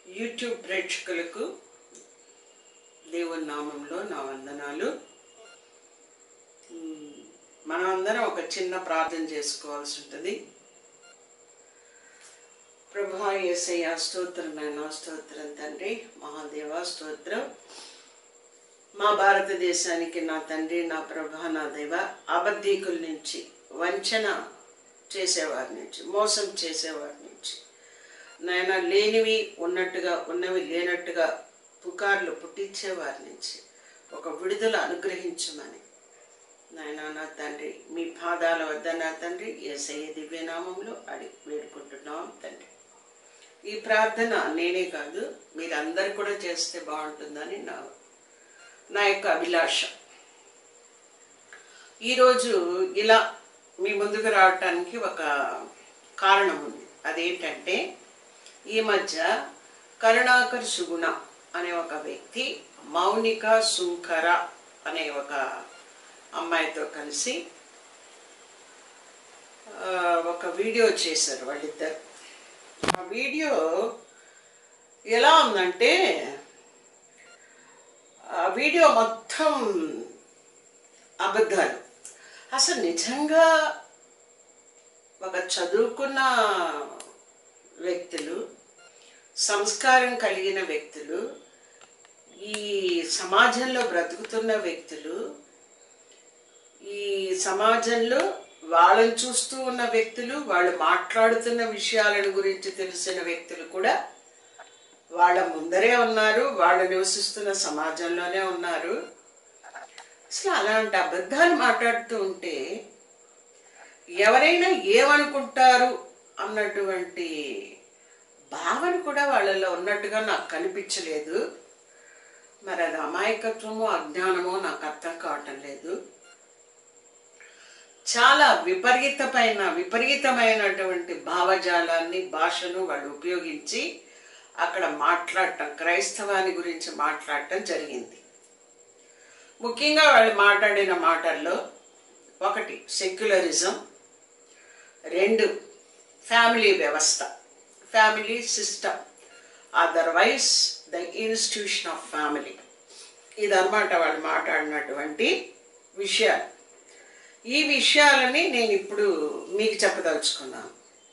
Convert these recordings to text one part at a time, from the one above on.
YouTube ప్రేక్షకులకు దేవుని నామంలో నా వందనాలు మ్మ్, మనమందరం ఒక చిన్న ప్రార్థన చేసుకోవాల్సి ఉంటుంది ప్రభా యేసయ్య స్తోత్రం నాయన స్తోత్రం తండ్రి మహాదేవ స్తోత్రం మా భారతదేశానికి నా తండ్రి నా ప్రభా నా దేవ అబద్ధీకుల నుంచి వంచన చేసేవారి నుంచి మోసం చేసేవారి నుంచి నాయన లేనివి ఉన్నట్టుగా ఉన్నవి లేనట్టుగా పుకార్లు పుట్టించేవారి నుంచి ఒక విడుదల అనుగ్రహించమని నాయన నా తండ్రి మీ పాదాల వద్ద నా తండ్రి ఏసయ్య దివ్యనామంలో అడి వేడుకుంటున్నాం తండ్రి ఈ ప్రార్థన నేనే కాదు మీరందరు కూడా చేస్తే బాగుంటుందని నా నా యొక్క అభిలాష ఈరోజు ఇలా మీ ముందుకు రావటానికి ఒక కారణం ఉంది అదేంటంటే ఈ మధ్య కరుణాకర్ సుగుణ అనే ఒక వ్యక్తి మౌనిక సుంకర అనే ఒక అమ్మాయితో కలిసి ఆ, ఒక వీడియో చేశారు వాళ్ళిద్దరు ఆ వీడియో ఎలా ఉందంటే ఆ వీడియో మొత్తం అబద్ధాలు అసలు నిజంగా ఒక చదువుకున్న వ్యక్తులు సంస్కారం కలిగిన వ్యక్తులు ఈ సమాజంలో బ్రతుకుతున్న వ్యక్తులు ఈ సమాజంలో వాళ్ళని చూస్తూ ఉన్న వ్యక్తులు వాళ్ళు మాట్లాడుతున్న విషయాలను గురించి తెలిసిన వ్యక్తులు కూడా వాళ్ళ ముందరే ఉన్నారు వాళ్ళు నివసిస్తున్న సమాజంలోనే ఉన్నారు అసలు అలాంటి అబద్ధాలు మాట్లాడుతూ ఉంటే ఎవరైనా ఏమనుకుంటారు అన్నటువంటి భావన కూడా వాళ్ళలో ఉన్నట్టుగా నాకు కనిపించలేదు మరి అది అమాయకత్వమో అజ్ఞానమో నాకు అర్థం కావటం లేదు చాలా విపరీతమైన విపరీతమైనటువంటి భావజాలాన్ని భాషను వాళ్ళు ఉపయోగించి అక్కడ మాట్లాడటం క్రైస్తవాన్ని గురించి మాట్లాడటం జరిగింది ముఖ్యంగా వాళ్ళు మాట్లాడిన మాటల్లో ఒకటి సెక్యులరిజం రెండు ఫ్యామిలీ వ్యవస్థ family system otherwise the institution of family ఇదన్నమాట వాళ్ళు మాట్లాడినటువంటి విషయాలు ఈ విషయాలని నేను ఇప్పుడు మీకు చెప్పదలుచుకున్నాను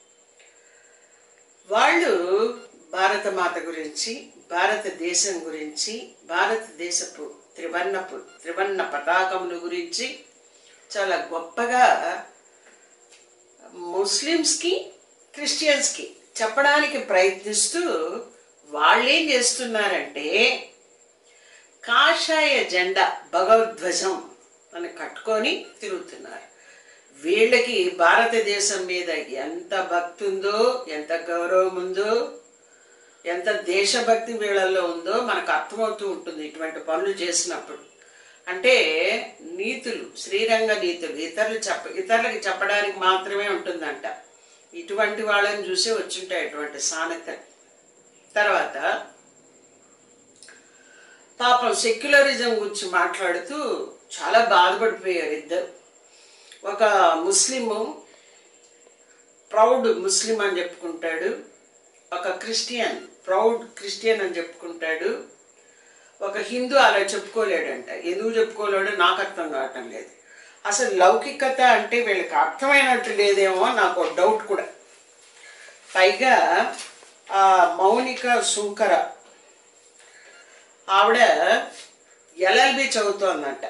వాళ్ళు భారతమాత గురించి భారతదేశం గురించి భారతదేశపు త్రివర్ణపు త్రివర్ణ పతాకముల గురించి చాలా గొప్పగా ముస్లిమ్స్కి క్రిస్టియన్స్కి చెప్పడానికి ప్రయత్నిస్తూ వాళ్ళేం చేస్తున్నారంటే కాషాయ జెండా భగవద్ధ్వజం అని కట్టుకొని తిరుగుతున్నారు వీళ్ళకి భారతదేశం మీద ఎంత భక్తి ఉందో ఎంత గౌరవం ఉందో ఎంత దేశభక్తి వీళ్ళల్లో ఉందో మనకు అర్థమవుతూ ఉంటుంది ఇటువంటి పనులు చేసినప్పుడు అంటే నీతులు శ్రీరంగ నీతులు ఇతరులు చెప్ప ఇతరులకి చెప్పడానికి మాత్రమే ఉంటుందంట ఇటువంటి వాళ్ళని చూసే వచ్చుంటాయి ఇటువంటి సామెతలు తర్వాత పాపం సెక్యులరిజం గురించి మాట్లాడుతూ చాలా బాధపడిపోయారు ఇద్దరు ఒక ముస్లిము ప్రౌడ్ ముస్లిం అని చెప్పుకుంటాడు ఒక క్రిస్టియన్ ప్రౌడ్ క్రిస్టియన్ అని చెప్పుకుంటాడు ఒక హిందూ అలా చెప్పుకోలేడంట ఎందుకు చెప్పుకోలేడో నాకు అర్థం కావటం లేదు అసలు లౌకికత అంటే వీళ్ళకి అర్థమైనట్టు లేదేమో నాకు ఒక డౌట్ కూడా పైగా ఆ మౌనిక సుంకర ఆవిడ ఎల్ఎల్బి చదువుతోందంట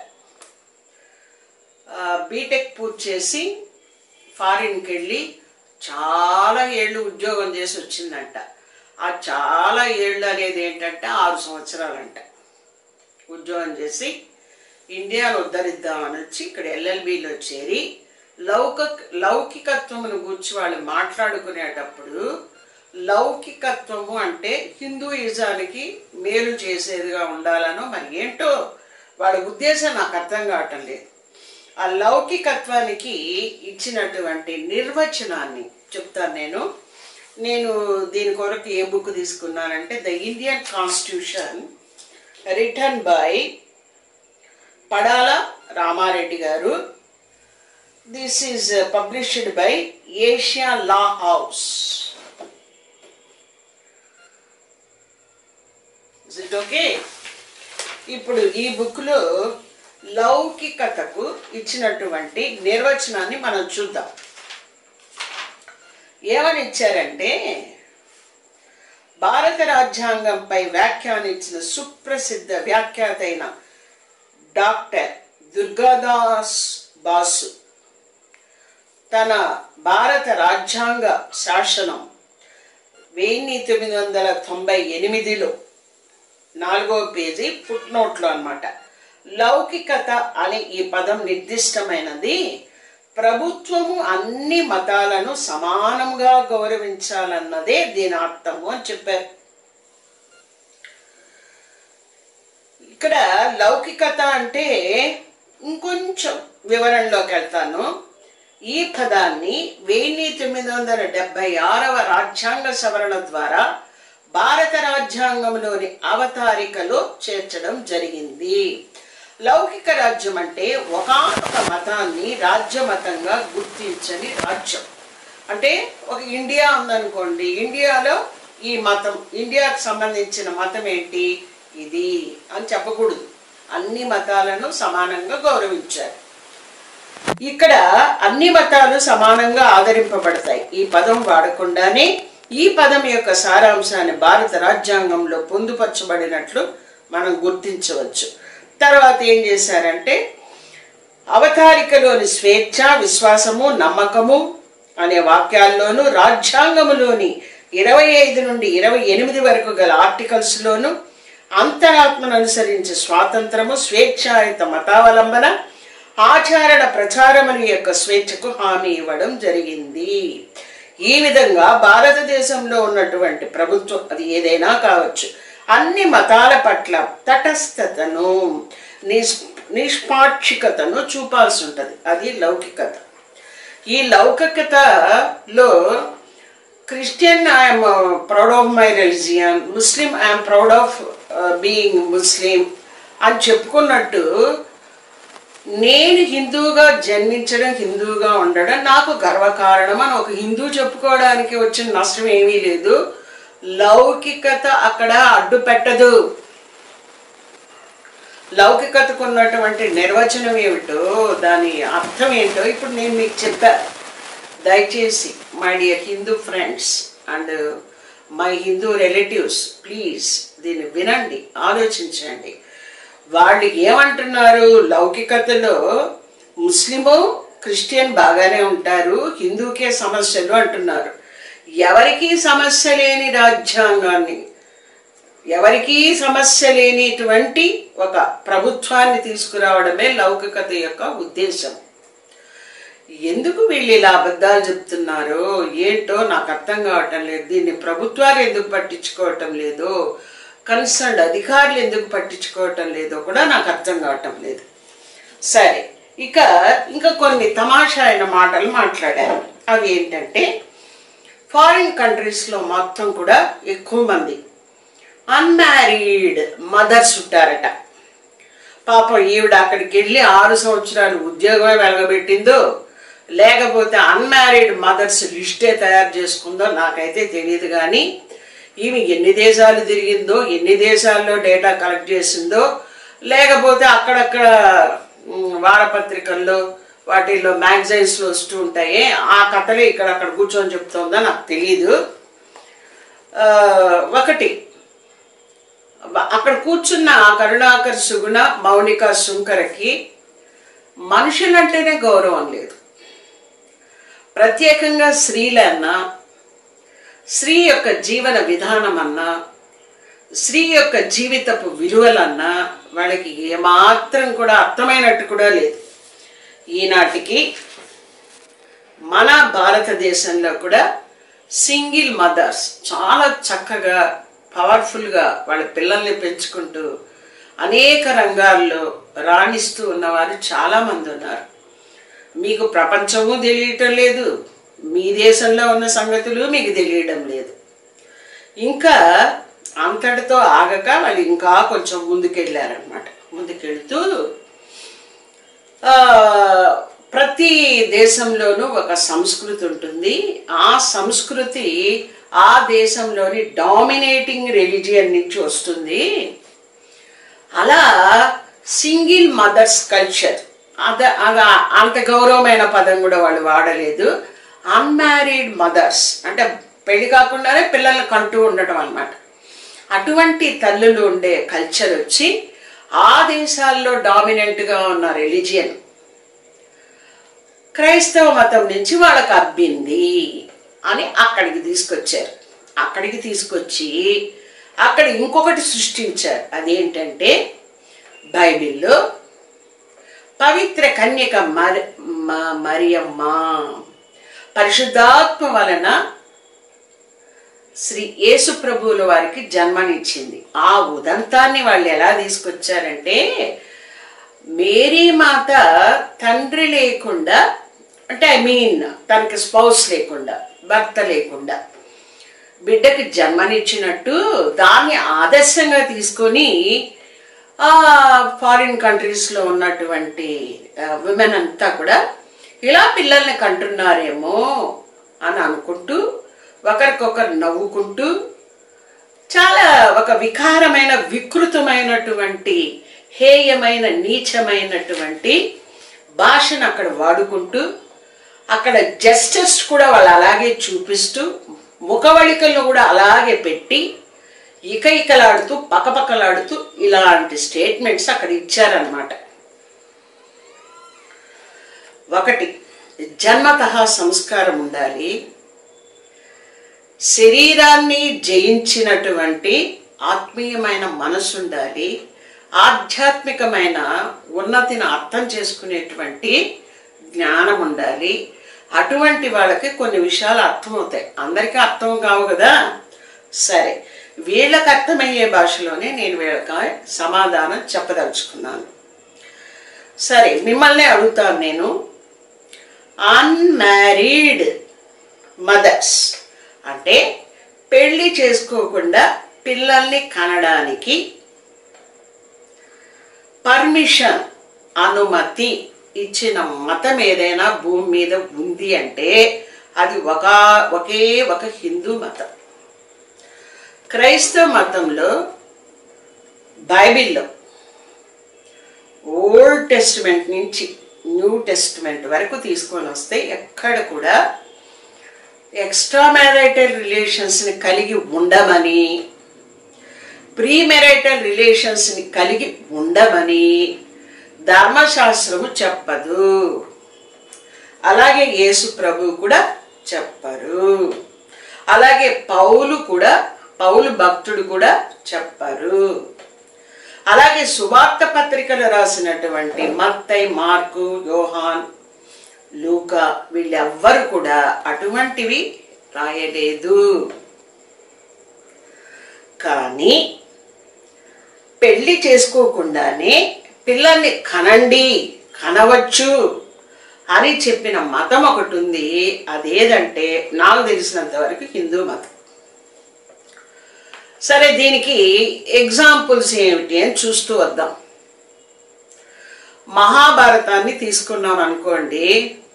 బీటెక్ పూర్తి చేసి ఫారిన్కి వెళ్ళి చాలా ఏళ్ళు ఉద్యోగం చేసి వచ్చిందంట ఆ చాలా ఏళ్ళు అనేది ఏంటంటే ఆరు సంవత్సరాలంట ఉద్యోగం చేసి ఇండియాను ఉద్ధరిద్దామని వచ్చి ఇక్కడ ఎల్ఎల్బిలో చేరి లౌక లౌకికత్వమును గురించి వాళ్ళు మాట్లాడుకునేటప్పుడు లౌకికత్వము అంటే హిందూయిజానికి మేలు చేసేదిగా ఉండాలనో మరి ఏంటో వాళ్ళ ఉద్దేశం నాకు అర్థం కావటం లేదు ఆ లౌకికత్వానికి ఇచ్చినటువంటి నిర్వచనాన్ని చెప్తాను నేను నేను దీని కొరకు ఏ బుక్ తీసుకున్నానంటే the Indian constitution written by Padala Ramareddy గారు this is published by Asia law house it okay ఇప్పుడు ఈ బుక్లో లౌకికతకు ఇచ్చినటువంటి నిర్వచనాన్ని మనం చూద్దాం ఏమని ఇచ్చారంటే భారత రాజ్యాంగంపై వ్యాఖ్యానించిన సుప్రసిద్ధ వ్యాఖ్యాత అయిన డాక్టర్ దుర్గాదాస్ బాసు తన భారత రాజ్యాంగ శాసనం వెయ్యి తొమ్మిది వందల తొంభై ఎనిమిదిలో నాలుగో పేజీ ఫుట్ నోట్లో అనమాట లౌకికత అనే ఈ పదం నిర్దిష్టమైనది ప్రభుత్వము అన్ని మతాలను సమానంగా గౌరవించాలన్నదే దీని అర్థము అని చెప్పారు ఇక్కడ లౌకికత అంటే ఇంకొంచెం వివరణలోకి వెళ్తాను ఈ పదాన్ని వెయ్యి తొమ్మిది వందల డెబ్బై ఆరవ రాజ్యాంగ సవరణ ద్వారా భారత రాజ్యాంగంలోని అవతారికలో చేర్చడం జరిగింది లౌకిక రాజ్యం అంటే ఒకానొక మతాన్ని రాజ్య మతంగా గుర్తించని రాజ్యం అంటే ఒక ఇండియా ఉందనుకోండి ఇండియాలో ఈ మతం ఇండియాకు సంబంధించిన మతం ఏంటి ఇది అని చెప్పకూడదు అన్ని మతాలను సమానంగా గౌరవించారు ఇక్కడ అన్ని మతాలు సమానంగా ఆదరింపబడతాయి ఈ పదం వాడకుండానే ఈ పదం యొక్క సారాంశాన్ని భారత రాజ్యాంగంలో పొందుపరచబడినట్లు మనం గుర్తించవచ్చు తర్వాత ఏం చేశారంటే అవతారికలోని స్వేచ్ఛ విశ్వాసము నమ్మకము అనే వాక్యాల్లోనూ రాజ్యాంగములోని ఇరవై ఐదు నుండి ఇరవై ఎనిమిది వరకు గల ఆర్టికల్స్లోను అంతరాత్మను అనుసరించే స్వాతంత్రము స్వేచ్ఛాయుత మతావలంబన ఆచరణ ప్రచారముల యొక్క స్వేచ్ఛకు హామీ ఇవ్వడం జరిగింది ఈ విధంగా భారతదేశంలో ఉన్నటువంటి ప్రభుత్వం అది ఏదైనా కావచ్చు అన్ని మతాల పట్ల తటస్థతను నిష్ నిష్పాక్షికతను చూపాల్సి ఉంటుంది అది లౌకికత ఈ లౌకికతలో Christian I'm proud of my religion Muslim I'm proud of being Muslim అని చెప్పుకున్నట్టు నేను హిందువుగా జన్మించడం హిందువుగా ఉండడం నాకు గర్వకారణం అని ఒక హిందూ చెప్పుకోవడానికి వచ్చిన నష్టం ఏమీ లేదు లౌకికత అక్కడ అడ్డు పెట్టదు లౌకికతకు ఉన్నటువంటి నిర్వచనం ఏమిటో దాని అర్థం ఏంటో ఇప్పుడు నేను మీకు చెప్పా దయచేసి my dear Hindu friends and my Hindu relatives please దీన్ని వినండి ఆలోచించండి వాళ్ళు ఏమంటున్నారు లౌకికతలో ముస్లిము క్రిస్టియన్ బాగానే ఉంటారు హిందూకే సమస్యలు అంటున్నారు ఎవరికీ సమస్య లేని రాజ్యాంగాన్ని ఎవరికీ సమస్య లేనిటువంటి ఒక ప్రభుత్వాన్ని తీసుకురావడమే లౌకికత యొక్క ఉద్దేశం ఎందుకు వీళ్ళు ఇలా అబద్ధాలు చెప్తున్నారో ఏంటో నాకు అర్థం కావటం లేదు దీన్ని ప్రభుత్వాలు ఎందుకు పట్టించుకోవటం లేదో కన్సర్న్ అధికారులు ఎందుకు పట్టించుకోవటం లేదో కూడా నాకు అర్థం కావటం లేదు సరే ఇక ఇంకా కొన్ని తమాషా అయిన మాటలు మాట్లాడారు అవి ఏంటంటే ఫారిన్ కంట్రీస్లో మొత్తం కూడా ఎక్కువ మంది అన్మ్యారీడ్ మదర్స్ ఉంటారట పాపం ఈవిడ అక్కడికి వెళ్ళి ఆరు సంవత్సరాలు ఉద్యోగమే వెలగబెట్టిందో లేకపోతే అన్మ్యారీడ్ మదర్స్ లిస్టే తయారు చేసుకుందో నాకైతే తెలియదు కానీ ఈమె ఎన్ని దేశాలు తిరిగిందో ఎన్ని దేశాల్లో డేటా కలెక్ట్ చేసిందో లేకపోతే అక్కడక్కడ ఉమ్, వారపత్రికల్లో వాటిల్లో మ్యాగజైన్స్లో వస్తూ ఉంటాయి ఆ కథలే ఇక్కడ అక్కడ కూర్చొని చెప్తుందో నాకు తెలియదు ఆ, ఒకటి అక్కడ కూర్చున్న కరుణాకర్ సుగుణ మౌనిక శుంకరకి మనుషులంటేనే గౌరవం లేదు ప్రత్యేకంగా స్త్రీలన్నా స్త్రీ యొక్క జీవన విధానం అన్నా స్త్రీ యొక్క జీవితపు విలువలన్నా వాళ్ళకి ఏమాత్రం కూడా అర్థమైనట్టు కూడా లేదు ఈనాటికి మన భారతదేశంలో కూడా సింగిల్ మదర్స్ చాలా చక్కగా పవర్ఫుల్గా వాళ్ళ పిల్లల్ని పెంచుకుంటూ అనేక రంగాల్లో రాణిస్తూ ఉన్నవారు చాలామంది ఉన్నారు మీకు ప్రపంచము తెలియటం లేదు మీ దేశంలో ఉన్న సంగతులు మీకు తెలియడం లేదు ఇంకా అంతటితో ఆగక వాళ్ళు ఇంకా కొంచెం ముందుకెళ్ళారనమాట ముందుకెళ్తూ ఆ, ప్రతి దేశంలోనూ ఒక సంస్కృతి ఉంటుంది ఆ సంస్కృతి ఆ దేశంలోని డామినేటింగ్ రిలీజియన్ నుంచి వస్తుంది అలా సింగిల్ మదర్స్ కల్చర్ అద అద అంత గౌరవమైన పదం కూడా వాళ్ళు వాడలేదు అన్మ్యారీడ్ మదర్స్ అంటే పెళ్లి కాకుండానే పిల్లల్ని కంటూ ఉండటం అన్నమాట అటువంటి తల్లులు ఉండే కల్చర్ వచ్చి ఆ దేశాల్లో డామినెంట్గా ఉన్న రిలీజియన్ క్రైస్తవ మతం నుంచి వాళ్ళకి అబ్బింది అని అక్కడికి తీసుకొచ్చారు అక్కడికి తీసుకొచ్చి అక్కడ ఇంకొకటి సృష్టించారు అదేంటంటే బైబిల్లో పవిత్ర కన్యక మరి మ- మరియమ్మ పరిశుద్ధాత్మ వలన శ్రీ యేసు ప్రభువుల వారికి జన్మనిచ్చింది ఆ ఉదంతాన్ని వాళ్ళు ఎలా తీసుకొచ్చారంటే మేరీ మాత తండ్రి లేకుండా అంటే ఐ మీన్ తనకి స్పౌస్ లేకుండా భర్త లేకుండా బిడ్డకి జన్మనిచ్చినట్టు దాన్ని ఆదర్శంగా తీసుకొని ఆ ఫారిన్ కంట్రీస్లో ఉన్నటువంటి విమెన్ అంతా కూడా ఇలా పిల్లల్ని కంటున్నారేమో అని అనుకుంటూ ఒకరికొకరు నవ్వుకుంటూ చాలా ఒక వికారమైన వికృతమైనటువంటి హేయమైన నీచమైనటువంటి భాషను అక్కడ వాడుకుంటూ అక్కడ జస్టిస్ కూడా వాళ్ళు అలాగే చూపిస్తూ ముఖవళికలను కూడా అలాగే పెట్టి ఇక ఇకలాడుతూ పక్కపక్కలాడుతూ ఇలాంటి స్టేట్మెంట్స్ అక్కడ ఇచ్చారనమాట ఒకటి జన్మత సంస్కారం ఉండాలి శరీరాన్ని జయించినటువంటి ఆత్మీయమైన మనసు ఉండాలి ఆధ్యాత్మికమైన ఉన్నతిని అర్థం చేసుకునేటువంటి జ్ఞానం ఉండాలి అటువంటి వాళ్ళకి కొన్ని విషయాలు అర్థమవుతాయి అందరికీ అర్థం కావు కదా సరే వీళ్ళకి అర్థమయ్యే భాషలోనే నేను వీళ్ళకి సమాధానం చెప్పదలుచుకున్నాను సరే మిమ్మల్ని అడుగుతాను నేను అన్మ్యారీడ్ మదర్స్ అంటే పెళ్లి చేసుకోకుండా పిల్లల్ని కనడానికి పర్మిషన్ అనుమతి ఇచ్చిన మతం ఏదైనా భూమి మీద ఉంది అంటే అది ఒక ఒకే ఒక హిందూ మతం క్రైస్తవ మతంలో బైబిల్లో ఓల్డ్ టెస్టిమెంట్ నుంచి న్యూ టెస్టిమెంట్ వరకు తీసుకొని వస్తే ఎక్కడ కూడా ఎక్స్ట్రా మ్యారైటల్ రిలేషన్స్ని కలిగి ఉండమని ప్రీ మెరైటల్ రిలేషన్స్ని కలిగి ఉండమని ధర్మశాస్త్రము చెప్పదు అలాగే యేసు ప్రభు కూడా చెప్పరు అలాగే పౌలు కూడా పౌలు భక్తుడు కూడా చెప్పరు అలాగే సువార్త పత్రికలు రాసినటువంటి మత్తై మార్కు యోహాన్ లూకా వీళ్ళెవ్వరు కూడా అటువంటివి రాయలేదు కానీ పెళ్లి చేసుకోకుండానే పిల్లల్ని కనండి కనవచ్చు అని చెప్పిన మతం ఒకటి ఉంది అదేదంటే నాకు తెలిసినంత వరకు హిందూ మతం సరే దీనికి ఎగ్జాంపుల్స్ ఏమిటి అని చూస్తూ వద్దాం మహాభారతాన్ని తీసుకున్నాం అనుకోండి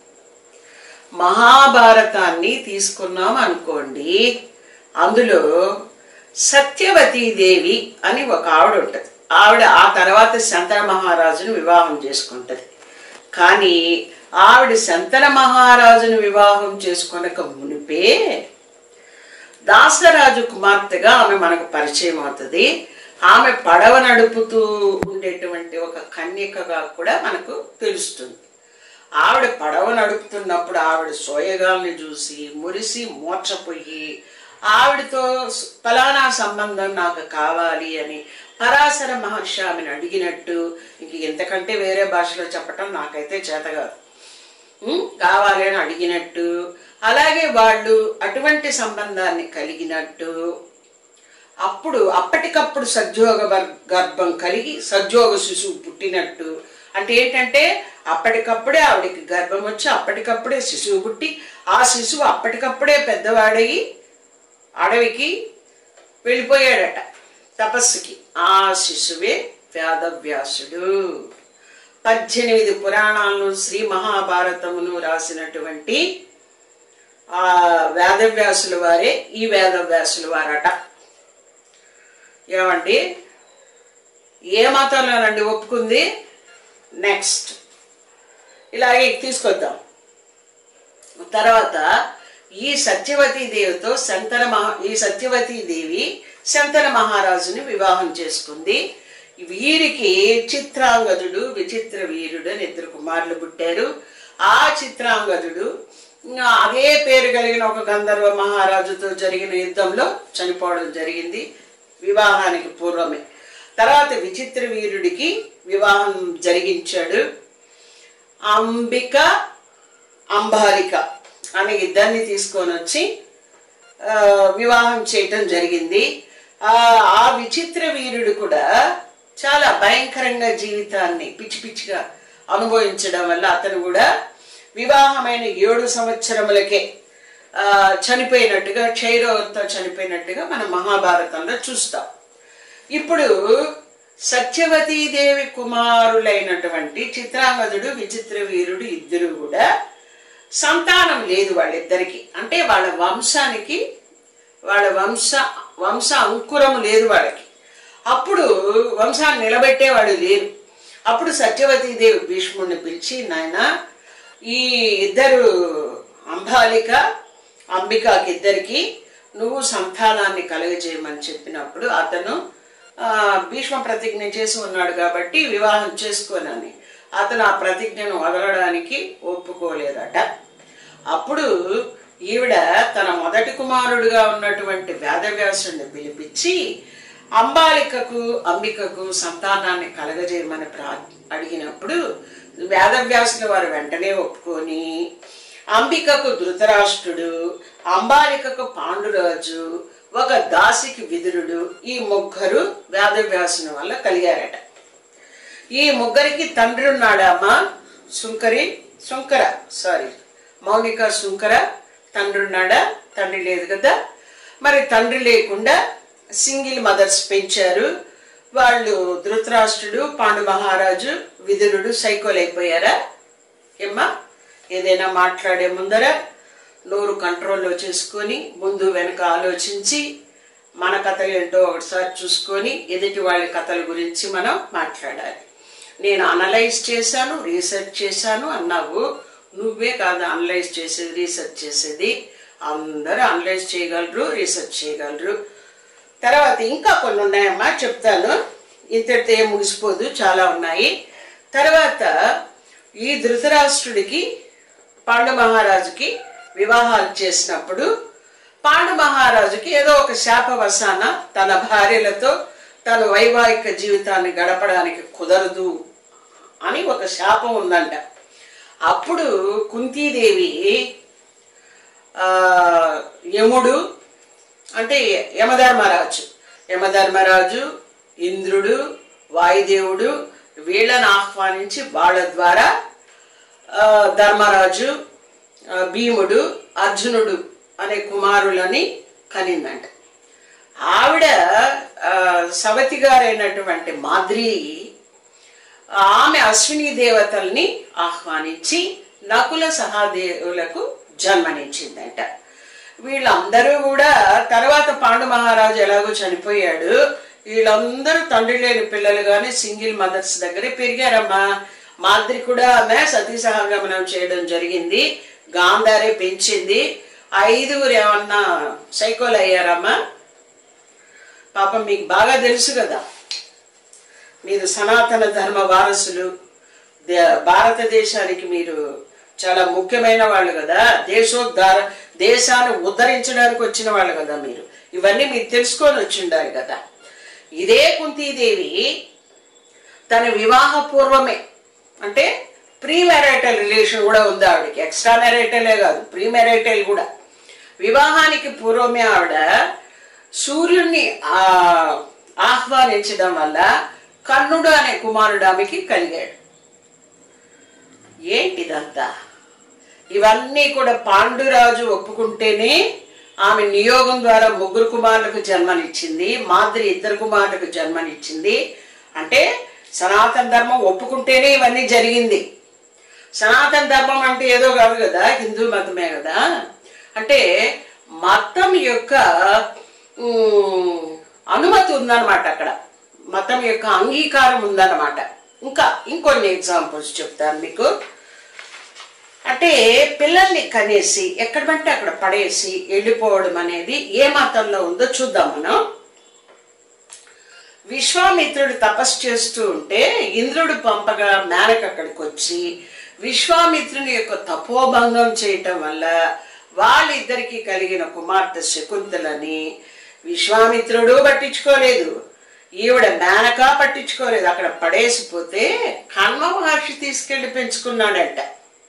మహాభారతాన్ని తీసుకున్నాం అనుకోండి అందులో సత్యవతీదేవి అని ఒక ఆవిడ ఉంటుంది ఆవిడ ఆ తర్వాత శంతన మహారాజును వివాహం చేసుకుంటది కానీ ఆవిడ శంతన మహారాజును వివాహం చేసుకొనక మునిపే దాసరాజు కుమార్తెగా ఆమె మనకు పరిచయం అవుతుంది ఆమె పడవ నడుపుతూ ఉండేటువంటి ఒక కన్యకగా కూడా మనకు తెలుస్తుంది ఆవిడ పడవ నడుపుతున్నప్పుడు ఆవిడ సోయగాల్ని చూసి మురిసి మోర్చపోయి ఆవిడతో ఫలానా సంబంధం నాకు కావాలి అని పరాశర మహర్షి ఆమెను అడిగినట్టు ఇంక ఎంతకంటే వేరే భాషలో చెప్పటం నాకైతే చేత కాదు ఉం? కావాలి అని అడిగినట్టు అలాగే వాళ్ళు అటువంటి సంబంధాన్ని కలిగినట్టు అప్పుడు అప్పటికప్పుడు సద్యోగ వర్- గర్భం కలిగి సద్యోగ శిశువు పుట్టినట్టు అంటే ఏంటంటే అప్పటికప్పుడే ఆవిడకి గర్భం వచ్చి అప్పటికప్పుడే శిశువు పుట్టి ఆ శిశువు అప్పటికప్పుడే పెద్దవాడయి అడవికి వెళ్ళిపోయాడట తపస్సుకి ఆ శిశువే వేదవ్యాసుడు పద్దెనిమిది పురాణాలను శ్రీ మహాభారతమును రాసినటువంటి ఆ వేదవ్యాసుల వారే ఈ వేదవ్యాసుల వారట ఏమండి ఏ మతంలోనండి ఒప్పుకుంది నెక్స్ట్ ఇలాగే తీసుకొద్దాం తర్వాత ఈ సత్యవతీ దేవితో శంతన మహా ఈ సత్యవతీ దేవి శంతన మహారాజుని వివాహం చేసుకుంది వీరికి చిత్రాంగదుడు విచిత్ర వీరుడు అని ఇద్దరు కుమారులు పుట్టారు ఆ చిత్రాంగదుడు ఇంకా అదే పేరు కలిగిన ఒక గంధర్వ మహారాజుతో జరిగిన యుద్ధంలో చనిపోవడం జరిగింది వివాహానికి పూర్వమే తర్వాత విచిత్ర వీరుడికి వివాహం జరిగించాడు అంబిక అంబాలిక అనే ఇద్దరిని తీసుకొని వచ్చి ఆ, వివాహం చేయటం జరిగింది ఆ ఆ విచిత్ర వీరుడు కూడా చాలా భయంకరంగా జీవితాన్ని పిచ్చి పిచ్చిగా అనుభవించడం వల్ల అతను కూడా వివాహమైన ఏడు సంవత్సరములకే ఆ, చనిపోయినట్టుగా క్షయరోగంతో చనిపోయినట్టుగా మనం మహాభారతంలో చూస్తాం ఇప్పుడు సత్యవతీదేవి కుమారులైనటువంటి చిత్రాంగదుడు విచిత్ర వీరుడు ఇద్దరు కూడా సంతానం లేదు వాళ్ళిద్దరికి అంటే వాళ్ళ వంశానికి వాళ్ళ వంశ వంశ అంకురం లేదు వాళ్ళకి అప్పుడు వంశాన్ని నిలబెట్టేవాడు లేరు అప్పుడు సత్యవతీదేవి భీష్ముడిని పిలిచి నాయన ఈ ఇద్దరు అంబాలిక అంబికాకి ఇద్దరికి నువ్వు సంతానాన్ని కలుగజేయమని చెప్పినప్పుడు అతను ఆ, భీష్మ ప్రతిజ్ఞ చేసి ఉన్నాడు కాబట్టి వివాహం చేసుకోనని అతను ఆ ప్రతిజ్ఞను వదలడానికి ఒప్పుకోలేదట అప్పుడు ఈవిడ తన మొదటి కుమారుడుగా ఉన్నటువంటి వేదవ్యాసుడిని పిలిపించి అంబాలికకు అంబికకు సంతానాన్ని కలగజేయమని ప్రా అడిగినప్పుడు వేదవ్యాసుల వారు వెంటనే ఒప్పుకొని అంబికకు ధృతరాష్ట్రుడు అంబాలికకు పాండురాజు ఒక దాసికి విదురుడు ఈ ముగ్గురు వేదవ్యాసుని వల్ల కలిగారట ఈ ముగ్గురికి తండ్రి ఉన్నాడమ్మా సుంకరి సుంకర సారీ మౌనిక సుంకర తండ్రి ఉన్నాడా తండ్రి లేదు కదా మరి తండ్రి లేకుండా సింగిల్ మదర్స్ పెంచారు వాళ్ళు ధృతరాష్ట్రుడు పాండు మహారాజు విదురుడు సైకోలు అయిపోయారా ఏమ్మా ఏదైనా మాట్లాడే ముందర నోరు కంట్రోల్లో చేసుకొని ముందు వెనక ఆలోచించి మన కథలు ఏంటో ఒకసారి చూసుకొని ఎదుటి వాళ్ళ కథల గురించి మనం మాట్లాడాలి నేను అనలైజ్ చేశాను రీసెర్చ్ చేశాను అన్నావు నువ్వే కాదు అనలైజ్ చేసేది రీసెర్చ్ చేసేది అందరూ అనలైజ్ చేయగలరు రీసెర్చ్ చేయగలరు తర్వాత ఇంకా కొన్ని ఉన్నాయమ్మా చెప్తాను ఇంతటితో ఏం ముగిసిపోదు చాలా ఉన్నాయి తర్వాత ఈ ధృతరాష్ట్రుడికి పాండు మహారాజుకి వివాహాలు చేసినప్పుడు పాండు మహారాజుకి ఏదో ఒక శాపవశాన తన భార్యలతో తన వైవాహిక జీవితాన్ని గడపడానికి కుదరదు అని ఒక శాపం ఉందంట అప్పుడు కుంతీదేవి ఆ, యముడు అంటే యమధర్మరాజు యమధర్మరాజు ఇంద్రుడు వాయుదేవుడు వీళ్ళని ఆహ్వానించి వాళ్ళ ద్వారా ఆ, ధర్మరాజు ఆ, భీముడు అర్జునుడు అనే కుమారులని కనిందంట ఆవిడ ఆ, సవతి గారైనటువంటి మాద్రి ఆమె అశ్విని దేవతల్ని ఆహ్వానించి నకుల సహాదేవులకు జన్మనిచ్చిందంట వీళ్ళందరూ కూడా తర్వాత పాండు మహారాజు ఎలాగో చనిపోయాడు వీళ్ళందరూ తండ్రి లేని పిల్లలు కానీ సింగిల్ మదర్స్ దగ్గరే పెరిగారమ్మా మాద్రి కూడా ఆమె సతీ సహగమనం చేయడం జరిగింది గాంధారే పెంచింది ఐదుగురు ఏమన్నా సైకోలు అయ్యారమ్మా పాపం మీకు బాగా తెలుసు కదా మీరు సనాతన ధర్మ వారసులు దే- భారతదేశానికి మీరు చాలా ముఖ్యమైన వాళ్ళు కదా దేశోద్ధార దేశాన్ని ఉద్ధరించడానికి వచ్చిన వాళ్ళు కదా మీరు ఇవన్నీ మీరు తెలుసుకొని వచ్చిండారు కదా ఇదే కుంతీదేవి తన వివాహ పూర్వమే అంటే ప్రీ మ్యారైటల్ రిలేషన్ కూడా ఉంది ఆవిడకి ఎక్స్ట్రా మ్యారైటలే కాదు ప్రీ మ్యారైటల్ కూడా వివాహానికి పూర్వమే ఆవిడ సూర్యుణ్ణి ఆ, ఆహ్వానించడం వల్ల కర్ణుడు అనే కుమారుడు ఆమెకి కలిగాడు ఏంటిదంతా ఇవన్నీ కూడా పాండురాజు ఒప్పుకుంటేనే ఆమె నియోగం ద్వారా ముగ్గురు కుమారులకు జన్మనిచ్చింది మాదిరి ఇద్దరు కుమారులకు జన్మనిచ్చింది అంటే సనాతన ధర్మం ఒప్పుకుంటేనే ఇవన్నీ జరిగింది సనాతన ధర్మం అంటే ఏదో కాదు కదా హిందూ మతమే కదా అంటే మతం యొక్క ఉమ్, అనుమతి ఉందన్నమాట అక్కడ మతం యొక్క అంగీకారం ఉందన్నమాట ఇంకా ఇంకొన్ని ఎగ్జాంపుల్స్ చెప్తాను మీకు అంటే పిల్లల్ని కనేసి ఎక్కడ పడితే అక్కడ పడేసి వెళ్ళిపోవడం అనేది ఏ మతంలో ఉందో చూద్దాం మనం విశ్వామిత్రుడు తపస్సు చేస్తూ ఉంటే ఇంద్రుడు పంపగా మేనక అక్కడికి వచ్చి విశ్వామిత్రుని యొక్క తపోభంగం చేయటం వల్ల వాళ్ళిద్దరికి కలిగిన కుమార్తె శకుంతలని విశ్వామిత్రుడు పట్టించుకోలేదు ఈవిడ మేనక పట్టించుకోలేదు అక్కడ పడేసిపోతే కన్మ మహర్షి తీసుకెళ్లి పెంచుకున్నాడంట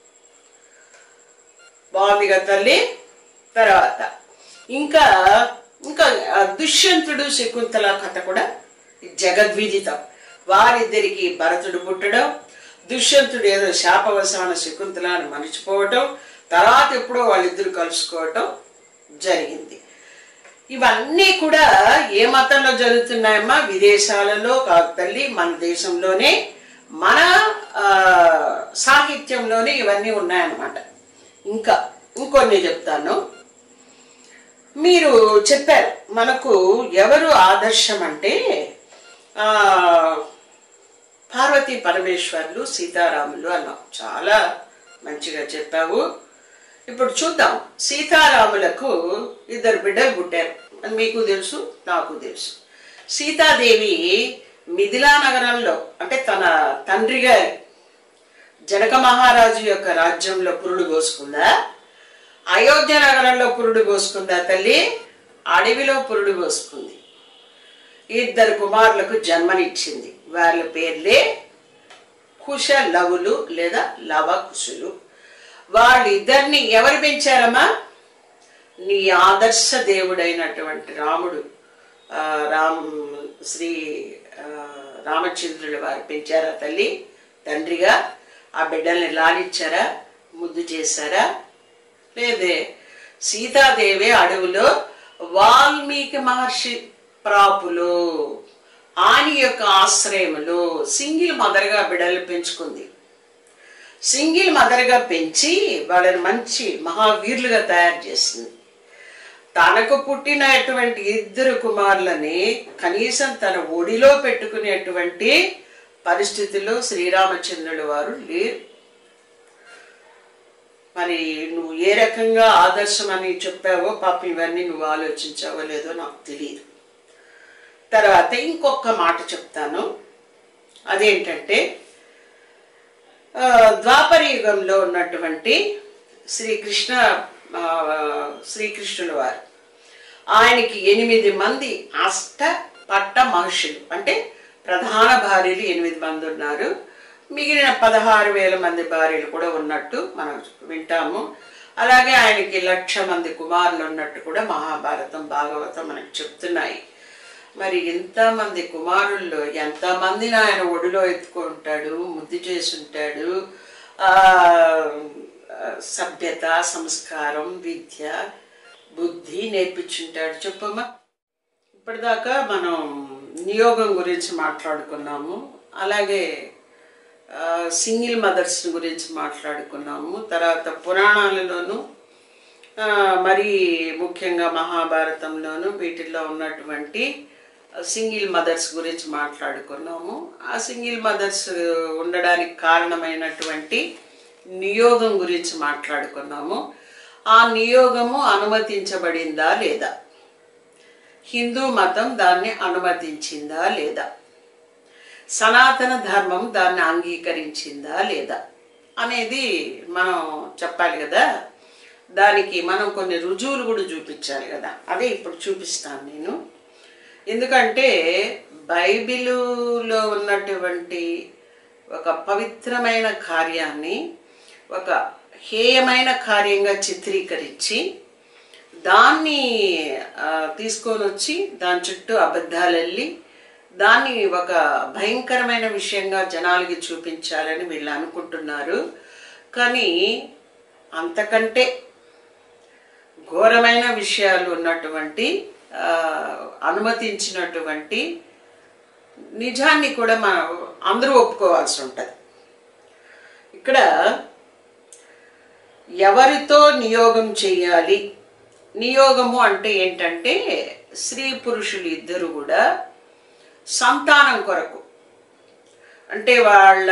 బాగుందిగా తల్లి తర్వాత ఇంకా ఇంకా ఆ దుష్యంతుడు శకుంతల కథ కూడా జగద్విదితం వారిద్దరికి భరతుడు పుట్టడం దుష్యంతుడు ఏదో శాపవశాన శకుంతలను మరిచిపోవటం తర్వాత ఎప్పుడో వాళ్ళిద్దరు కలుసుకోవటం జరిగింది ఇవన్నీ కూడా ఏ మతంలో జరుగుతున్నాయమ్మా విదేశాలలో కాదు తల్లి మన దేశంలోనే మన ఆ, సాహిత్యంలోనే ఇవన్నీ ఉన్నాయన్నమాట ఇంకా ఇంకొన్ని చెప్తాను మీరు చెప్పారు మనకు ఎవరు ఆదర్శం అంటే ఆ, పార్వతీ పరమేశ్వర్లు సీతారాములు అన్నాం చాలా మంచిగా చెప్పావు ఇప్పుడు చూద్దాం సీతారాములకు ఇద్దరు బిడ్డలు పుట్టారు అని మీకు తెలుసు నాకు తెలుసు సీతాదేవి మిథిలా నగరంలో అంటే తన తండ్రి గారి జనక మహారాజు యొక్క రాజ్యంలో పురుడు పోసుకుందా అయోధ్య నగరంలో పురుడు పోసుకుందా తల్లి అడవిలో పురుడు పోసుకుంది ఇద్దరు కుమారులకు జన్మనిచ్చింది వాళ్ళ పేర్లే కుశ లవులు లేదా లవ కుశులు వాళ్ళిద్దరిని ఎవరు పెంచారమ్మా నీ ఆదర్శ దేవుడైనటువంటి రాముడు ఆ, రామ్ శ్రీ ఆ, రామచంద్రుల వారు పెంచారా తల్లి తండ్రిగా ఆ బిడ్డల్ని లాలిచ్చారా ముద్దు చేశారా లేదే సీతాదేవి అడవిలో వాల్మీకి మహర్షి ప్రాపులో ఆయన యొక్క ఆశ్రయములో సింగిల్ మదర్గా బిడ్డలు పెంచుకుంది సింగిల్ మదర్గా పెంచి వాళ్ళని మంచి మహావీరులుగా తయారు చేసింది తనకు పుట్టినటువంటి ఇద్దరు కుమారులని కనీసం తన ఒడిలో పెట్టుకునేటువంటి పరిస్థితిలో శ్రీరామచంద్రుడు వారు లేరు మరి నువ్వు ఏ రకంగా ఆదర్శం అని చెప్పావో పాపం ఇవన్నీ నువ్వు ఆలోచించావో లేదో నాకు తెలియదు తర్వాత ఇంకొక మాట చెప్తాను అదేంటంటే ఆ, ద్వాపర యుగంలో ఉన్నటువంటి శ్రీకృష్ణ ఆ, శ్రీకృష్ణుల వారు ఆయనకి ఎనిమిది మంది అష్ట పట్ట మహర్షులు అంటే ప్రధాన భార్యలు ఎనిమిది మంది ఉన్నారు మిగిలిన పదహారు వేల మంది భార్యలు కూడా ఉన్నట్టు మనం వింటాము అలాగే ఆయనకి లక్ష మంది కుమారులు ఉన్నట్టు కూడా మహాభారతం భాగవతం మనకు చెప్తున్నాయి మరి ఎంతమంది కుమారుల్లో ఎంతమందిని ఆయన ఒడిలో ఎత్తుకుంటాడు ముద్దు చేసి ఉంటాడు ఆ, సభ్యత సంస్కారం విద్య బుద్ధి నేర్పించుంటాడు చెప్పమ్మా ఇప్పటిదాకా మనం నియోగం గురించి మాట్లాడుకున్నాము అలాగే ఆ, సింగిల్ మదర్స్ గురించి మాట్లాడుకున్నాము తర్వాత పురాణాలలోనూ ఆ, మరి ముఖ్యంగా మహాభారతంలోను వీటిల్లో ఉన్నటువంటి సింగిల్ మదర్స్ గురించి మాట్లాడుకున్నాము ఆ సింగిల్ మదర్స్ ఉండడానికి కారణమైనటువంటి నియోగం గురించి మాట్లాడుకున్నాము ఆ నియోగము అనుమతించబడిందా లేదా హిందూ మతం దాన్ని అనుమతించిందా లేదా సనాతన ధర్మం దాన్ని అంగీకరించిందా లేదా అనేది మనం చెప్పాలి కదా దానికి మనం కొన్ని రుజువులు కూడా చూపించాలి కదా అదే ఇప్పుడు చూపిస్తాను నేను ఎందుకంటే బైబిలులో ఉన్నటువంటి ఒక పవిత్రమైన కార్యాన్ని ఒక హేయమైన కార్యంగా చిత్రీకరించి దాన్ని ఆ, తీసుకొని వచ్చి దాని చుట్టూ అబద్ధాలు వెళ్ళి దాన్ని ఒక భయంకరమైన విషయంగా జనాలకి చూపించాలని వీళ్ళు అనుకుంటున్నారు కానీ అంతకంటే ఘోరమైన విషయాలు ఉన్నటువంటి ఆ, అనుమతించినటువంటి నిజాన్ని కూడా మనం అందరూ ఒప్పుకోవాల్సి ఉంటుంది ఇక్కడ ఎవరితో నియోగం చేయాలి నియోగము అంటే ఏంటంటే స్త్రీ పురుషులు ఇద్దరు కూడా సంతానం కొరకు అంటే వాళ్ళ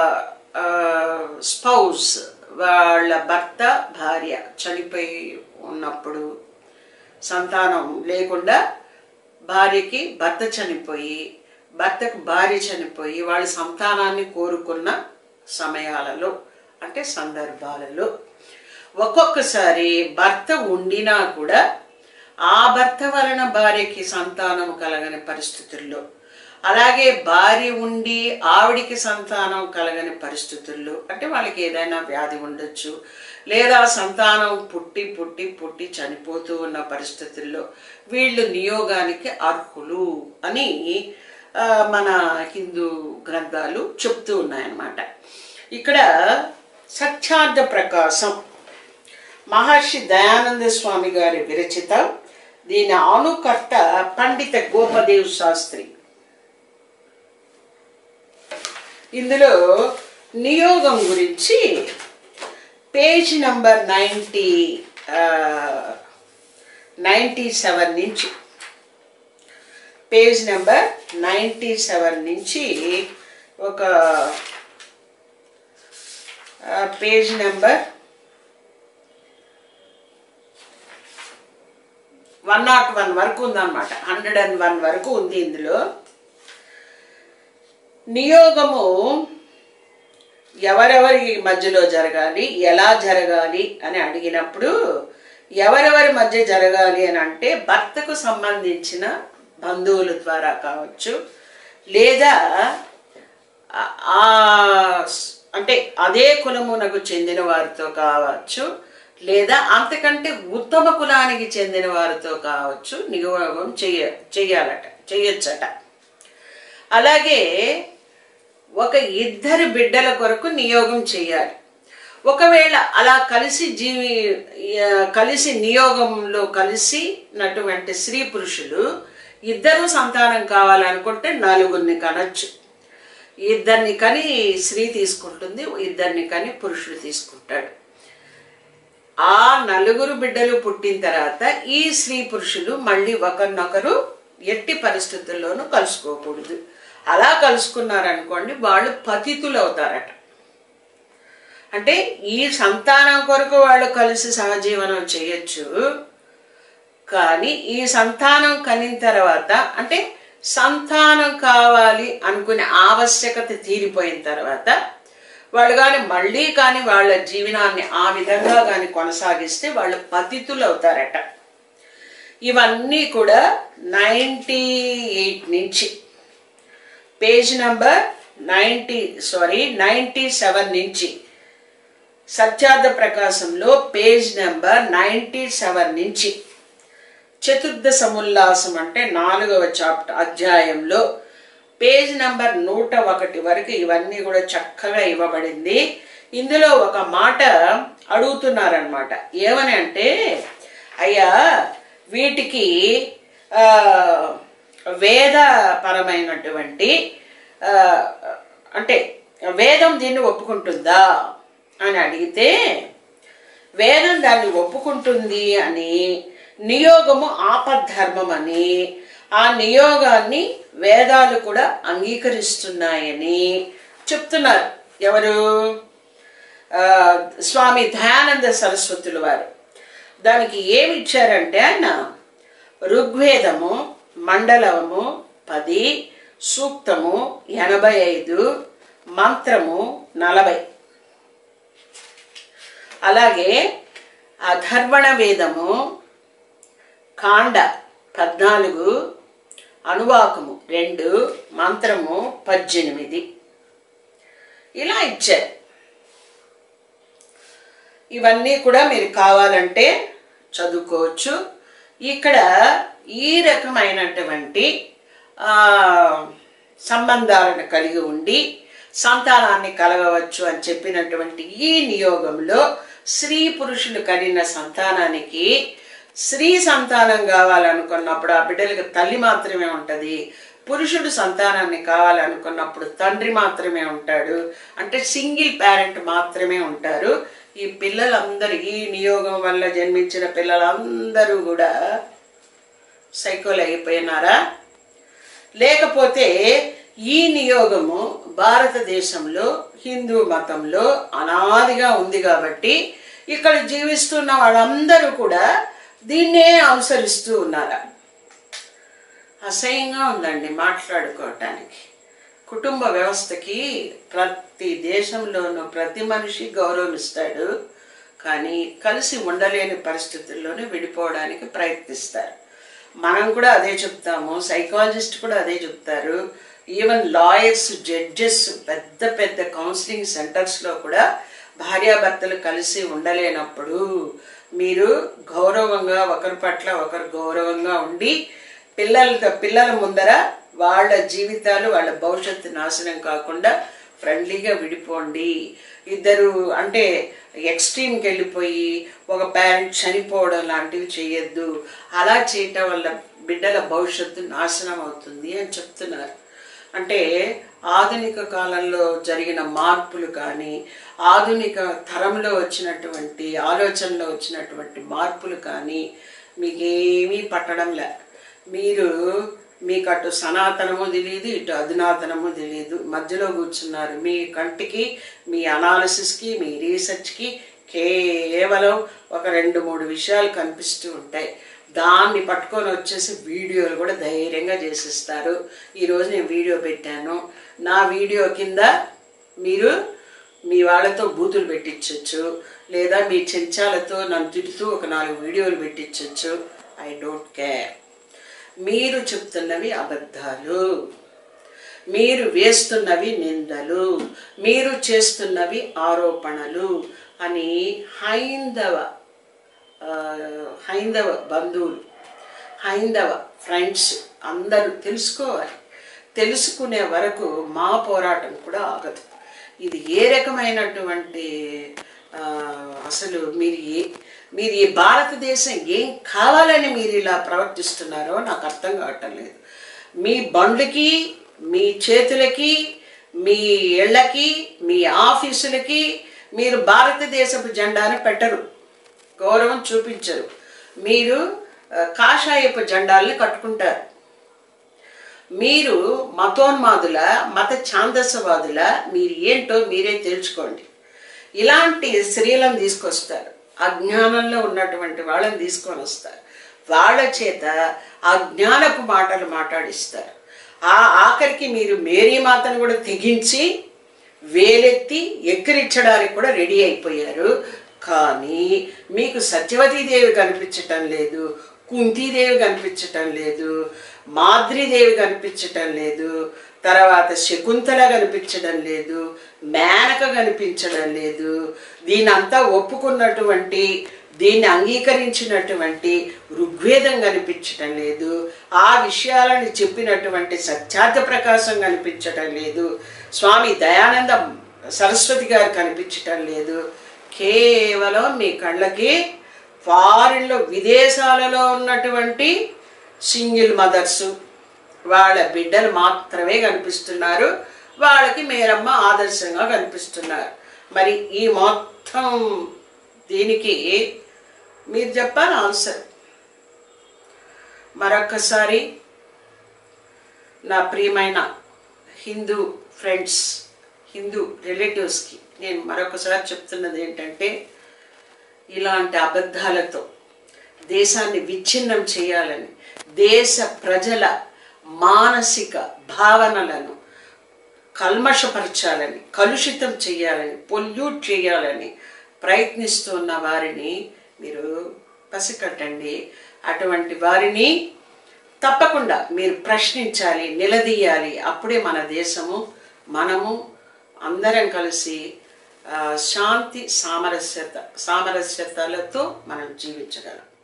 స్పౌస్ వాళ్ళ భర్త భార్య చనిపోయి ఉన్నప్పుడు సంతానం లేకుండా భార్యకి భర్త చనిపోయి భర్తకు భార్య చనిపోయి వాళ్ళ సంతానాన్ని కోరుకున్న సమయాలలో అంటే సందర్భాలలో ఒక్కొక్కసారి భర్త ఉండినా కూడా ఆ భర్త వలన భార్యకి సంతానం కలగని పరిస్థితుల్లో అలాగే భార్య ఉండి ఆవిడికి సంతానం కలగని పరిస్థితుల్లో అంటే వాళ్ళకి ఏదైనా వ్యాధి ఉండొచ్చు లేదా సంతానం పుట్టి పుట్టి పుట్టి చనిపోతూ ఉన్న పరిస్థితుల్లో వీళ్ళు నియోగానికి అర్హులు అని ఆ, మన హిందూ గ్రంథాలు చెప్తూ ఉన్నాయన్నమాట ఇక్కడ సత్యార్థ ప్రకాశం మహర్షి దయానంద స్వామి గారి విరచిత దీని అనుకర్త పండిత గోపదేవ్ శాస్త్రి ఇందులో నియోగం గురించి page number ninety ninety seven నుంచి పేజ్ నెంబర్ నైంటీ సెవెన్ నుంచి ఒక ఆ, page number one nought one వరకు ఉందన్నమాట హండ్రెడ్ అండ్ వన్ వరకు ఉంది ఇందులో నియోగము ఎవరెవరి మధ్యలో జరగాలి ఎలా జరగాలి అని అడిగినప్పుడు ఎవరెవరి మధ్య జరగాలి అని అంటే భర్తకు సంబంధించిన బంధువుల ద్వారా కావచ్చు లేదా ఆ- ఆ స్- అంటే అదే కులమునకు చెందిన వారితో కావచ్చు లేదా అంతకంటే ఉత్తమ కులానికి చెందిన వారితో కావచ్చు నియోగం చెయ్య చెయ్యాలట చెయ్యొచ్చట అలాగే ఒక ఇద్దరు బిడ్డల కొరకు నియోగం చేయాలి ఒకవేళ అలా కలిసి జీవి ఆ, కలిసి నియోగంలో కలిసినటువంటి స్త్రీ పురుషులు ఇద్దరు సంతానం కావాలనుకుంటే నలుగురిని కనొచ్చు ఇద్దరిని కని స్త్రీ తీసుకుంటుంది ఇద్దరిని కని పురుషుడు తీసుకుంటాడు ఆ నలుగురు బిడ్డలు పుట్టిన తర్వాత ఈ స్త్రీ పురుషులు మళ్ళీ ఒకరినొకరు ఎట్టి పరిస్థితుల్లోనూ కలుసుకోకూడదు అలా కలుసుకున్నారనుకోండి వాళ్ళు పతితులు అవుతారట అంటే ఈ సంతానం కొరకు వాళ్ళు కలిసి సహజీవనం చేయొచ్చు కానీ ఈ సంతానం కనిన తర్వాత అంటే సంతానం కావాలి అనుకునే ఆవశ్యకత తీరిపోయిన తర్వాత వాళ్ళు కానీ మళ్ళీ కానీ వాళ్ళ జీవనాన్ని ఆ విధంగా కానీ కొనసాగిస్తే వాళ్ళు పతితులు అవుతారట ఇవన్నీ కూడా నైంటీ ఎయిట్ నుంచి page number ninety sorry ninety seven నుంచి సత్యార్థ ప్రకాశంలో పేజ్ నెంబర్ నైంటీ సెవెన్ నుంచి చతుర్థ సముల్లాసం అంటే నాలుగవ చాప్టర్ అధ్యాయంలో పేజ్ నంబర్ నూట ఒకటి వరకు ఇవన్నీ కూడా చక్కగా ఇవ్వబడింది ఇందులో ఒక మాట అడుగుతున్నారనమాట ఏమని అంటే అయ్యా వీటికి ఆ, వేదపరమైనటువంటి ఆ, అంటే వేదం దీన్ని ఒప్పుకుంటుందా అని అడిగితే వేదం దాన్ని ఒప్పుకుంటుంది అని నియోగము ఆపద్ధర్మం అని ఆ నియోగాన్ని వేదాలు కూడా అంగీకరిస్తున్నాయని చెప్తున్నారు ఎవరు ఆ, స్వామి దయానంద సరస్వతుల వారు దానికి ఏమి ఇచ్చారంటే ఆయన ఋగ్వేదము మండలము పది సూక్తము ఎనభై ఐదు మంత్రము నలభై అలాగే అధర్వణ వేదము కాండ పద్నాలుగు అనువాకము రెండు మంత్రము పద్దెనిమిది ఇలా ఇచ్చారు ఇవన్నీ కూడా మీరు కావాలంటే చదువుకోవచ్చు ఇక్కడ ఈ రకమైనటువంటి ఆ, సంబంధాలను కలిగి ఉండి సంతానాన్ని కలగవచ్చు అని చెప్పినటువంటి ఈ నియోగంలో స్త్రీ పురుషులు కలిగిన సంతానానికి స్త్రీ సంతానం కావాలనుకున్నప్పుడు ఆ బిడ్డలకు తల్లి మాత్రమే ఉంటుంది పురుషుడు సంతానాన్ని కావాలనుకున్నప్పుడు తండ్రి మాత్రమే ఉంటాడు అంటే సింగిల్ పేరెంట్ మాత్రమే ఉంటారు ఈ పిల్లలందరూ ఈ నియోగం వల్ల జన్మించిన పిల్లలందరూ కూడా సైకోలు అయిపోయినారా లేకపోతే ఈ నియోగము భారతదేశంలో హిందూ మతంలో అనాదిగా ఉంది కాబట్టి ఇక్కడ జీవిస్తున్న వాళ్ళందరూ కూడా దీన్నే అనుసరిస్తూ ఉన్నారా అసహ్యంగా ఉందండి మాట్లాడుకోవటానికి కుటుంబ వ్యవస్థకి ప్రతి దేశంలోనూ ప్రతి మనిషి గౌరవం ఇస్తాడు కానీ కలిసి ఉండలేని పరిస్థితుల్లోనే విడిపోవడానికి ప్రయత్నిస్తారు మనం కూడా అదే చెప్తాము సైకాలజిస్ట్ కూడా అదే చెప్తారు ఈవెన్ లాయర్స్ జడ్జెస్ పెద్ద పెద్ద కౌన్సిలింగ్ సెంటర్స్లో కూడా భార్యాభర్తలు కలిసి ఉండలేనప్పుడు మీరు గౌరవంగా ఒకరి పట్ల ఒకరు గౌరవంగా ఉండి పిల్లలతో పిల్లల ముందర వాళ్ళ జీవితాలు వాళ్ళ భవిష్యత్తు నాశనం కాకుండా ఫ్రెండ్లీగా విడిపోండి ఇద్దరు అంటే ఎక్స్ట్రీమ్కి వెళ్ళిపోయి ఒక పేరెంట్ చనిపోవడం లాంటివి చేయొద్దు అలా చేయటం వల్ల బిడ్డల భవిష్యత్తు నాశనం అవుతుంది అని చెప్తున్నారు అంటే ఆధునిక కాలంలో జరిగిన మార్పులు కానీ ఆధునిక తరంలో వచ్చినటువంటి ఆలోచనలో వచ్చినటువంటి మార్పులు కానీ మీకేమీ పట్టడంలే మీరు మీకు అటు సనాతనము తెలియదు ఇటు అధునాతనము తెలియదు మధ్యలో కూర్చున్నారు మీ కంటికి మీ అనాలిసిస్కి మీ రీసెర్చ్కి కేవలం ఒక రెండు మూడు విషయాలు కనిపిస్తూ ఉంటాయి దాన్ని పట్టుకొని వచ్చేసి వీడియోలు కూడా ధైర్యంగా చేసిస్తారు ఈరోజు నేను వీడియో పెట్టాను నా వీడియో కింద మీరు మీ వాళ్ళతో బూతులు పెట్టించవచ్చు లేదా మీ చెంచాలతో నన్ను తిడుతూ ఒక నాలుగు వీడియోలు పెట్టించవచ్చు ఐ డోంట్ కేర్ మీరు చెప్తున్నవి అబద్ధాలు మీరు వేస్తున్నవి నిందలు మీరు చేస్తున్నవి ఆరోపణలు అని హైందవ ఆ, హైందవ బంధువులు హైందవ ఫ్రెండ్స్ అందరూ తెలుసుకోవాలి తెలుసుకునే వరకు మా పోరాటం కూడా ఆగదు ఇది ఏ రకమైనటువంటి ఆ, అసలు మీరు ఏ మీరు ఈ భారతదేశం ఏం కావాలని మీరు ఇలా ప్రవర్తిస్తున్నారో నాకు అర్థం కావటం లేదు మీ బండ్లకి మీ చేతులకి మీ ఇళ్ళకి మీ ఆఫీసులకి మీరు భారతదేశపు జెండాను పెట్టరు గౌరవం చూపించరు మీరు ఆ, కాషాయపు జెండాల్ని కట్టుకుంటారు మీరు మతోన్మాదుల మత ఛాందసవాదుల మీరు ఏంటో మీరే తెలుసుకోండి ఇలాంటి స్త్రీలను తీసుకొస్తారు అజ్ఞానంలో ఉన్నటువంటి వాళ్ళని తీసుకొని వస్తారు వాళ్ళ చేత అజ్ఞానపు మాటలు మాట్లాడిస్తారు ఆ ఆఖరికి మీరు మేరీ మాతను కూడా తెగించి వేలెత్తి ఎక్కిరించడానికి కూడా రెడీ అయిపోయారు కానీ మీకు సత్యవతీదేవి కనిపించటం లేదు కుంతీదేవి కనిపించటం లేదు మాద్రీదేవి కనిపించటం లేదు తర్వాత శకుంతల కనిపించడం లేదు మేనక కనిపించడం లేదు దీనంతా ఒప్పుకున్నటువంటి దీన్ని అంగీకరించినటువంటి ఋగ్వేదం కనిపించటం లేదు ఆ విషయాలను చెప్పినటువంటి సత్యార్థ ప్రకాశం కనిపించటం లేదు స్వామి దయానంద సరస్వతి గారు కనిపించటం లేదు కేవలం మీ కళ్ళకి ఫారిన్లో విదేశాలలో ఉన్నటువంటి సింగిల్ మదర్సు వాళ్ళ బిడ్డలు మాత్రమే కనిపిస్తున్నారు వాళ్ళకి మేరమ్మ ఆదర్శంగా కనిపిస్తున్నారు మరి ఈ మొత్తం దీనికి మీరు చెప్పాలి ఆన్సర్ మరొక్కసారి నా ప్రియమైన హిందూ ఫ్రెండ్స్ హిందూ రిలేటివ్స్కి నేను మరొకసారి చెప్తున్నది ఏంటంటే ఇలాంటి అబద్ధాలతో దేశాన్ని విచ్ఛిన్నం చేయాలని దేశ ప్రజల మానసిక భావనలను కల్మషపరచాలని కలుషితం చేయాలని పొల్యూట్ చేయాలని ప్రయత్నిస్తున్న వారిని మీరు పసికట్టండి అటువంటి వారిని తప్పకుండా మీరు ప్రశ్నించాలి నిలదీయాలి అప్పుడే మన దేశము మనము అందరం కలిసి ఆ, శాంతి సామరస్యత సామరస్యతలతో మనం జీవించగలం